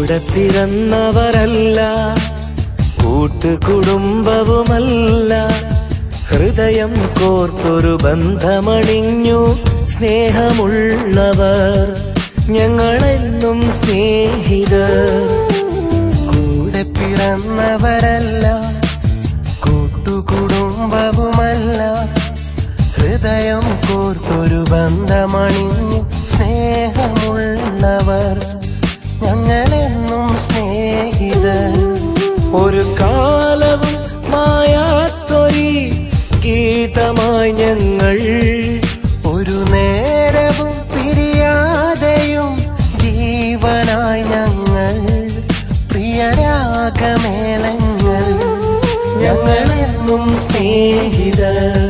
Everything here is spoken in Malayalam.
കൂടെ പിറന്നവരല്ല കൂട്ടുകുടുംബവുമല്ല ഹൃദയം കോർത്തൊരു ബന്ധമണിഞ്ഞു സ്നേഹമുള്ളവർ ഞങ്ങളെന്നും സ്നേഹിതർ കൂടെ പിറന്നവരല്ല കൂട്ടുകുടുംബവുമല്ല ഹൃദയം കോർത്തൊരു ബന്ധമണിഞ്ഞു സ്നേഹമുള്ളവർ ഞങ്ങളെന്നും സ്നേഹിതർ ഒരു കാലവും മായാത്തൊരി ഗീതമായി ഞങ്ങൾ ഒരു നേരവും പിരിയാതെയും ജീവനായി ഞങ്ങൾ പ്രിയരാഗമേളങ്ങൾ ഞങ്ങളെന്നും സ്നേഹിതർ